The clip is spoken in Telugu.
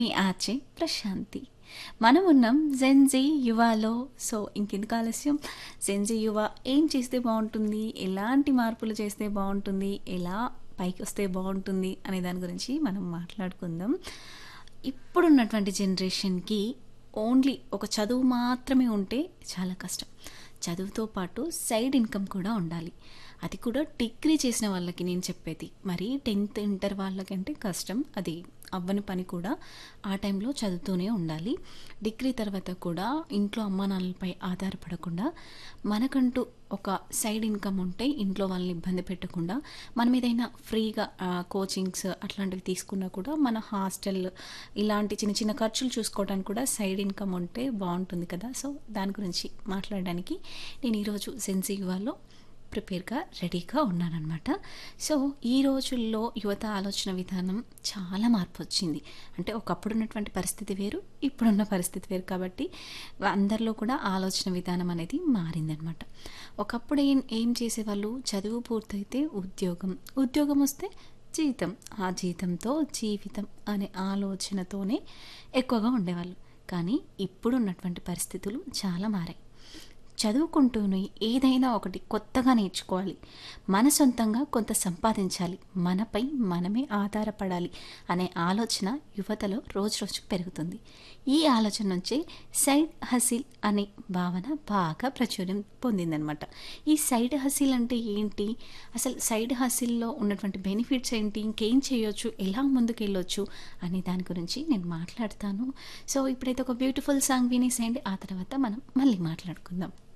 మీ ఆర్జే ప్రశాంతి మనం ఉన్నాం జెన్జీ యువాలో సో ఇంకెందుకు ఆలస్యం జెన్జీ యువ ఏం చేస్తే బాగుంటుంది ఎలాంటి మార్పులు చేస్తే బాగుంటుంది ఎలా పైకి వస్తే బాగుంటుంది అనే దాని గురించి మనం మాట్లాడుకుందాం ఇప్పుడున్నటువంటి జనరేషన్కి ఓన్లీ ఒక చదువు మాత్రమే ఉంటే చాలా కష్టం చదువుతో పాటు సైడ్ ఇన్కమ్ కూడా ఉండాలి అది కూడా డిగ్రీ చేసిన వాళ్ళకి నేను చెప్పేది మరి టెన్త్ ఇంటర్ వాళ్ళకంటే కష్టం అది అవ్వని పని కూడా ఆ టైంలో చదువుతూనే ఉండాలి డిగ్రీ తర్వాత కూడా ఇంట్లో అమ్మా నాన్నలపై ఆధారపడకుండా మనకంటూ ఒక సైడ్ ఇన్కమ్ ఉంటే ఇంట్లో వాళ్ళని ఇబ్బంది పెట్టకుండా మనం ఏదైనా ఫ్రీగా కోచింగ్స్ అట్లాంటివి తీసుకున్నా కూడా మన హాస్టల్ ఇలాంటి చిన్న చిన్న ఖర్చులు చూసుకోవడానికి కూడా సైడ్ ఇన్కమ్ ఉంటే బాగుంటుంది కదా సో దాని గురించి మాట్లాడడానికి నేను ఈరోజు సెన్సీ యువాలో ప్రిపేర్గా రెడీగా ఉన్నానన్నమాట సో ఈ రోజుల్లో యువత ఆలోచన విధానం చాలా మార్పు వచ్చింది అంటే ఒకప్పుడు ఉన్నటువంటి పరిస్థితి వేరు ఇప్పుడున్న పరిస్థితి వేరు కాబట్టి అందరిలో కూడా ఆలోచన విధానం అనేది మారిందనమాట ఒకప్పుడు ఏం ఏం చేసేవాళ్ళు చదువు పూర్తయితే ఉద్యోగం ఉద్యోగం వస్తే జీతం ఆ జీతంతో జీవితం అనే ఆలోచనతోనే ఎక్కువగా ఉండేవాళ్ళు కానీ ఇప్పుడున్నటువంటి పరిస్థితులు చాలా మారాయి చదువుకుంటూనే ఏదైనా ఒకటి కొత్తగా నేర్చుకోవాలి మన సొంతంగా కొంత సంపాదించాలి మనపై మనమే ఆధారపడాలి అనే ఆలోచన యువతలో రోజు రోజుకు పెరుగుతుంది ఈ ఆలోచన నుంచే సైడ్ హసిల్ అనే భావన బాగా ప్రాచుర్యం పొందిందనమాట ఈ సైడ్ హసిల్ అంటే ఏంటి అసలు సైడ్ హసిల్లో ఉన్నటువంటి బెనిఫిట్స్ ఏంటి ఇంకేం చేయొచ్చు ఎలా ముందుకు వెళ్ళొచ్చు అనే దాని గురించి నేను మాట్లాడతాను సో ఇప్పుడైతే ఒక బ్యూటిఫుల్ సాంగ్ వినేసేయండి ఆ తర్వాత మనం మళ్ళీ మాట్లాడుకుందాం